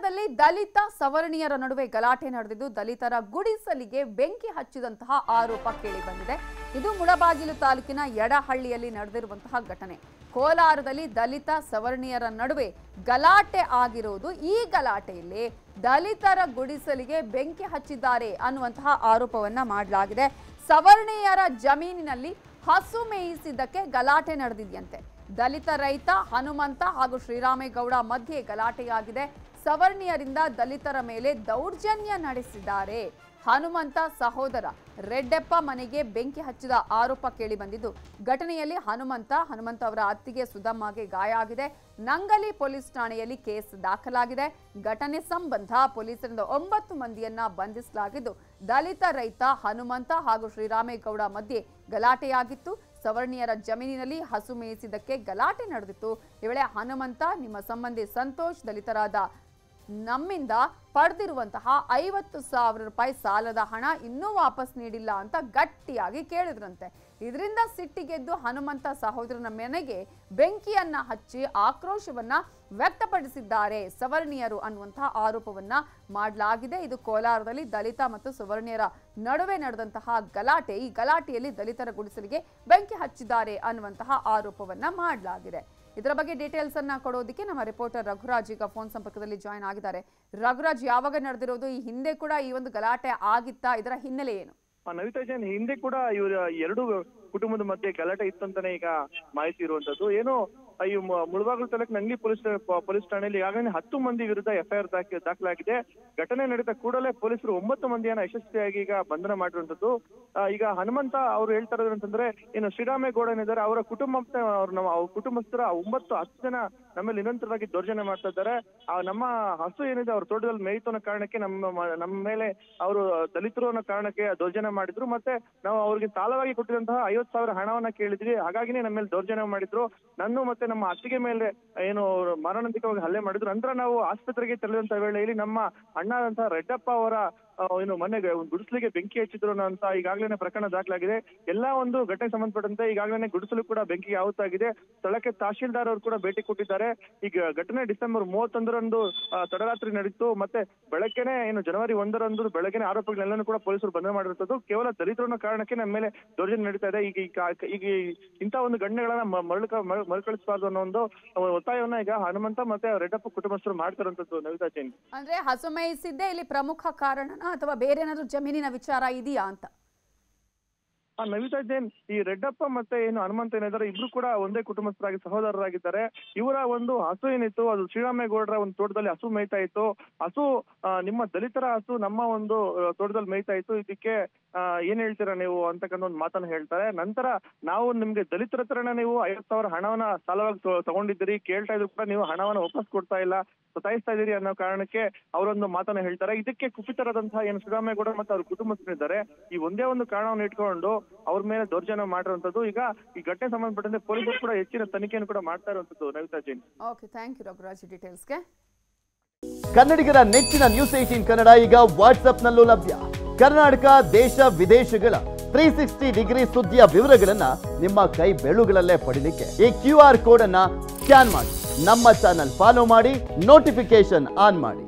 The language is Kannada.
ಕೋಲಾರದಲ್ಲಿ ದಲಿತ ಸವರ್ಣೀಯರ ನಡುವೆ ಗಲಾಟೆ ನಡೆದಿದ್ದು ದಲಿತರ ಗುಡಿಸಲಿಗೆ ಬೆಂಕಿ ಹಚ್ಚಿದಂತಹ ಆರೋಪ ಕೇಳಿ ಬಂದಿದೆ ಇದು ಮುಳಬಾಗಿಲು ತಾಲೂಕಿನ ಯಡಹಳ್ಳಿಯಲ್ಲಿ ನಡೆದಿರುವಂತಹ ಘಟನೆ ಕೋಲಾರದಲ್ಲಿ ದಲಿತ ಸವರ್ಣೀಯರ ನಡುವೆ ಗಲಾಟೆ ಆಗಿರುವುದು ಈ ಗಲಾಟೆಯಲ್ಲಿ ದಲಿತರ ಗುಡಿಸಲಿಗೆ ಬೆಂಕಿ ಹಚ್ಚಿದ್ದಾರೆ ಅನ್ನುವಂತಹ ಆರೋಪವನ್ನ ಮಾಡಲಾಗಿದೆ ಸವರ್ಣೀಯರ ಜಮೀನಿನಲ್ಲಿ ಹಸು ಮೇಯಿಸಿದ್ದಕ್ಕೆ ಗಲಾಟೆ ನಡೆದಿದೆಯಂತೆ ದಲಿತ ರೈತ ಹನುಮಂತ ಹಾಗೂ ಶ್ರೀರಾಮೇಗೌಡ ಮಧ್ಯೆ ಗಲಾಟೆಯಾಗಿದೆ ಸವರ್ಣೀಯರಿಂದ ದಲಿತರ ಮೇಲೆ ದೌರ್ಜನ್ಯ ನಡೆಸಿದ್ದಾರೆ ಹನುಮಂತ ಸಹೋದರ ರೆಡ್ಡೆಪ್ಪ ಮನೆಗೆ ಬೆಂಕಿ ಹಚ್ಚಿದ ಆರೋಪ ಕೇಳಿ ಬಂದಿದ್ದು ಘಟನೆಯಲ್ಲಿ ಹನುಮಂತ ಹನುಮಂತ ಅವರ ಅತ್ತಿಗೆ ಸುಧಮ್ಮಗೆ ಗಾಯ ಆಗಿದೆ ನಂಗಲಿ ಪೊಲೀಸ್ ಠಾಣೆಯಲ್ಲಿ ಕೇಸ್ ದಾಖಲಾಗಿದೆ ಘಟನೆ ಸಂಬಂಧ ಪೊಲೀಸರಿಂದ ಒಂಬತ್ತು ಮಂದಿಯನ್ನ ಬಂಧಿಸಲಾಗಿದ್ದು ದಲಿತ ರೈತ ಹನುಮಂತ ಹಾಗೂ ಶ್ರೀರಾಮೇಗೌಡ ಮಧ್ಯೆ ಗಲಾಟೆಯಾಗಿತ್ತು ಸವರ್ಣೀಯರ ಜಮೀನಿನಲ್ಲಿ ಹಸು ಮೇಯಿಸಿದ್ದಕ್ಕೆ ಗಲಾಟೆ ನಡೆದಿತ್ತು ಈ ವೇಳೆ ಹನುಮಂತ ನಿಮ್ಮ ಸಂಬಂಧಿ ಸಂತೋಷ್ ದಲಿತರಾದ ನಮ್ಮಿಂದ ಪಡೆದಿರುವಂತಹ ಐವತ್ತು ಸಾವಿರ ರೂಪಾಯಿ ಸಾಲದ ಹಣ ಇನ್ನೂ ವಾಪಸ್ ನೀಡಿಲ್ಲ ಅಂತ ಗಟ್ಟಿಯಾಗಿ ಕೇಳಿದ್ರಂತೆ ಇದರಿಂದ ಸಿಟ್ಟಿಗೆದ್ದು ಹನುಮಂತ ಸಹೋದರನ ಮನೆಗೆ ಬೆಂಕಿಯನ್ನ ಹಚ್ಚಿ ಆಕ್ರೋಶವನ್ನ ವ್ಯಕ್ತಪಡಿಸಿದ್ದಾರೆ ಸವರ್ಣೀಯರು ಅನ್ನುವಂತಹ ಆರೋಪವನ್ನ ಮಾಡಲಾಗಿದೆ ಇದು ಕೋಲಾರದಲ್ಲಿ ದಲಿತ ಮತ್ತು ಸವರ್ಣೀಯರ ನಡುವೆ ನಡೆದಂತಹ ಗಲಾಟೆ ಈ ಗಲಾಟೆಯಲ್ಲಿ ದಲಿತರ ಗುಡಿಸಲಿಗೆ ಬೆಂಕಿ ಹಚ್ಚಿದ್ದಾರೆ ಅನ್ನುವಂತಹ ಆರೋಪವನ್ನ ಮಾಡಲಾಗಿದೆ ಇದರ ಬಗ್ಗೆ ಡೀಟೇಲ್ಸ್ ಅನ್ನ ಕೊಡೋದಕ್ಕೆ ನಮ್ಮ ರಿಪೋರ್ಟರ್ ರಘುರಾಜ್ ಈಗ ಫೋನ್ ಸಂಪರ್ಕದಲ್ಲಿ ಜಾಯ್ನ್ ಆಗಿದ್ದಾರೆ ರಘುರಾಜ್ ಯಾವಾಗ ನಡೆದಿರೋದು ಈ ಹಿಂದೆ ಕೂಡ ಈ ಒಂದು ಗಲಾಟೆ ಆಗಿತ್ತಾ ಇದರ ಹಿನ್ನೆಲೆ ಏನು ಆ, ನವಿತಾ ಜೈನ್ ಹಿಂದೆ ಕೂಡ ಇವರ ಎರಡು ಕುಟುಂಬದ ಮಧ್ಯೆ ಗಲಾಟೆ ಇತ್ತಂತಾನೆ ಈಗ ಮಾಹಿತಿ ಇರುವಂತದ್ದು ಏನು ಆ, ಈ ಮ- ಮುಳಬಾಗಿಲು ತಾಲೂಕು ನಂಗಿ ಪೊಲೀಸ್ ಪ- ಪೊಲೀಸ್ ಠಾಣೆಯಲ್ಲಿ ಈಗಾಗಲೇ ಹತ್ತು ಮಂದಿ ವಿರುದ್ಧ ಎಫ್ಐಆರ್ ದಾಖಲಾಗಿದೆ ಘಟನೆ ನಡೆದ ಕೂಡಲೇ ಪೊಲೀಸರು ಒಂಬತ್ತು ಮಂದಿಯನ್ನ ಯಶಸ್ವಿಯಾಗಿ ಈಗ ಬಂಧನ ಮಾಡಿರುವಂತದ್ದು ಆ, ಈಗ ಹನುಮಂತ ಅವರು ಹೇಳ್ತಾ ಇರೋದು ಅಂತಂದ್ರೆ ಏನು ಶ್ರೀರಾಮೇಗೌಡ ಏನಿದ್ದಾರೆ ಅವರ ಕುಟುಂಬ ಮತ್ತೆ ಅವ್ರ ನಮ್ಮ ಅವ್ರ ಕುಟುಂಬಸ್ಥರ ಒಂಬತ್ತು ಹತ್ತು ಜನ ನಮ್ಮಲ್ಲಿ ನಿರಂತರವಾಗಿ ದೌರ್ಜನ್ಯ ಮಾಡ್ತಾ ಇದ್ದಾರೆ ಆ ನಮ್ಮ ಹಸು ಏನಿದೆ ಅವ್ರ ತೋಟದಲ್ಲಿ ಮೇಯ್ತು ಅನ್ನೋ ಕಾರಣಕ್ಕೆ ನಮ್ಮ ಮ- ನಮ್ಮ ಮೇಲೆ ಅವರು ದಲಿತರು ಅನ್ನೋ ಕಾರಣಕ್ಕೆ ದೌರ್ಜನ್ಯ ಮಾಡಿದ್ರು ಮತ್ತೆ ನಾವು ಅವ್ರಿಗೆ ಸಾಲವಾಗಿ ಕೊಟ್ಟಿದಂತಹ ಐವತ್ತು ಸಾವಿರ ಹಣವನ್ನ ಕೇಳಿದ್ವಿ ಹಾಗಾಗಿನೇ ನಮ್ಮ ಮೇಲೆ ದೌರ್ಜನ್ಯ ಮಾಡಿದ್ರು ನನ್ನ ಮತ್ತೆ ನಮ್ಮ ಅತ್ತಿಗೆ ಮೇಲೆ ಏನು ಅವ್ರು ಮಾರಣಾಂತಿಕವಾಗಿ ಹಲ್ಲೆ ಮಾಡಿದ್ರು ನಂತರ ನಾವು ಆಸ್ಪತ್ರೆಗೆ ತೆರಳಿದಂತ ವೇಳೆಯಲ್ಲಿ ನಮ್ಮ ಅಣ್ಣದಂತಹ ರೆಡ್ಡಪ್ಪ ಅವರ ಆ, ಏನು ಮನೆಗೆ ಒಂದು ಗುಡಿಸಲಿಗೆ ಬೆಂಕಿ ಹಚ್ಚಿದ್ರು ಅಂತ ಈಗಾಗಲೇ ಪ್ರಕರಣ ದಾಖಲಾಗಿದೆ ಎಲ್ಲಾ ಒಂದು ಘಟನೆ ಸಂಬಂಧಪಟ್ಟಂತೆ ಈಗಾಗಲೇ ಗುಡಿಸಲು ಕೂಡ ಬೆಂಕಿ ಆಹುತ್ತಾಗಿದೆ ಸ್ಥಳಕ್ಕೆ ತಹಶೀಲ್ದಾರ್ ಅವರು ಕೂಡ ಭೇಟಿ ಕೊಟ್ಟಿದ್ದಾರೆ ಈಗ ಘಟನೆ ಡಿಸೆಂಬರ್ ಮೂವತ್ತೊಂದರಂದು ಆ, ತಡರಾತ್ರಿ ನಡೀತು ಮತ್ತೆ ಬೆಳಗ್ಗೆನೆ ಏನು ಜನವರಿ ಒಂದರಂದು ಬೆಳಗ್ಗೆನೆ ಆರೋಪಿಗಳೆಲ್ಲನೂ ಕೂಡ ಪೊಲೀಸರು ಬಂಧನ ಮಾಡಿರುತ್ತದೆ ಕೇವಲ ದಲಿತರು ಅನ್ನೋ ಕಾರಣಕ್ಕೆ ನಮ್ಮ ಮೇಲೆ ದೌರ್ಜನ್ಯ ನಡೀತಾ ಇದೆ ಈಗ ಈ ಕಾ- ಈಗ ಈ ಇಂಥ ಒಂದು ಘಟನೆಗಳನ್ನ ಮ- ಮರುಳ ಮರು- ಮರುಕಳಿಸಬಾರ್ದು ಅನ್ನೋ ಒಂದು ಒತ್ತಾಯವನ್ನ ಈಗ ಹನುಮಂತ ಮತ್ತೆ ರೆಡ್ಡಪ್ಪ ಕುಟುಂಬಸ್ಥರು ಮಾಡ್ತಿರುವಂತದ್ದು ನವಿತಾ ಜೈನ್ ಅಂದ್ರೆ ಹಸು ಮೇಯಿಸಿದ್ದೇ ಇಲ್ಲಿ ಪ್ರಮುಖ ಕಾರಣನ ಅಥವಾ ಬೇರೆ ಏನಾದ್ರೂ ಜಮೀನಿನ ವಿಚಾರ ಇದೆಯಾ ಅಂತ ಆ ನವಿತಾ ಜೈನ್ ಈ ರೆಡ್ಡಪ್ಪ ಮತ್ತೆ ಏನು ಹನುಮಂತ ಏನಿದ್ದಾರೆ ಇಬ್ರು ಕೂಡ ಒಂದೇ ಕುಟುಂಬಸ್ಥರಾಗಿ ಸಹೋದರರಾಗಿದ್ದಾರೆ ಇವರ ಒಂದು ಹಸು ಏನಿತ್ತು ಅದು ಶ್ರೀರಾಮೇಗೌಡರ ಒಂದು ತೋಟದಲ್ಲಿ ಹಸು ಮೇಯ್ತಾ ಇತ್ತು ಹಸು ಆ, ನಿಮ್ಮ ದಲಿತರ ಹಸು ನಮ್ಮ ಒಂದು ಆ, ತೋಟದಲ್ಲಿ ಮೇಯ್ತಾ ಇತ್ತು ಇದಕ್ಕೆ ಆ, ಏನ್ ಹೇಳ್ತೀರಾ ನೀವು ಅಂತಕ್ಕಂಥ ಒಂದು ಮಾತನ್ನ ಹೇಳ್ತಾರೆ ನಂತರ ನಾವು ನಿಮ್ಗೆ ದಲಿತರ ಹತ್ರನೇ ನೀವು ಐವತ್ ಸಾವಿರ ಹಣವನ್ನ ಸಾಲವಾಗಿ ತೊ- ತಗೊಂಡಿದ್ದೀರಿ ಕೇಳ್ತಾ ಇದ್ರು ಕೂಡ ನೀವು ಹಣವನ್ನ ವಾಪಸ್ ಕೊಡ್ತಾ ಇಲ್ಲ ಸತಾಯಿಸ್ತಾ ಇದೀರಿ ಅನ್ನೋ ಕಾರಣಕ್ಕೆ ಅವರೊಂದು ಮಾತನ್ನ ಹೇಳ್ತಾರೆ ಇದಕ್ಕೆ ಕುಪಿತರಾದಂತಹ ಏನು ಶ್ರೀರಾಮೇಗೌಡ ಮತ್ತು ಅವ್ರ ಕುಟುಂಬಸ್ಥರಿದ್ದಾರೆ ಈ ಒಂದೇ ಒಂದು ಕಾರಣವನ್ನು ಇಟ್ಕೊಂಡು ಅವ್ರ ಮೇಲೆ ದೌರ್ಜನ್ಯ ಮಾಡಿರುವಂತದ್ದು ಈಗ ಈ ಘಟನೆ ಸಂಬಂಧಪಟ್ಟಂತೆ ಪೊಲೀಸರು ಕೂಡ ಹೆಚ್ಚಿನ ತನಿಖೆಯನ್ನು ಕೂಡ ಮಾಡ್ತಾ ಇರುವಂತದ್ದು Navitha Jain okay thank you Raghuraj ಡೀಟೇಲ್ಸ್ಗೆ ಕನ್ನಡಿಗರ ನೆಚ್ಚಿನ ನ್ಯೂಸ್ ಏಟೀನ್ ಕನ್ನಡ ಈಗ ವಾಟ್ಸ್ಆಪ್ನಲ್ಲೂ ಲಭ್ಯ ಕರ್ನಾಟಕ ದೇಶ ವಿದೇಶಗಳ ತ್ರೀ ಸಿಕ್ಸ್ಟಿ ಡಿಗ್ರಿ ಸುದ್ದಿಯ ವಿವರಗಳನ್ನ ನಿಮ್ಮ ಕೈ ಬೆಳುಗಳಲ್ಲೇ ಪಡಿಲಿಕ್ಕೆ ಈ ಕ್ಯೂ ಆರ್ ಕೋಡ್ ಅನ್ನ ಸ್ಕ್ಯಾನ್ ಮಾಡಿ ನಮ್ಮ ಚಾನಲ್ ಫಾಲೋ ಮಾಡಿ ನೋಟಿಫಿಕೇಶನ್ ಆನ್ ಮಾಡಿ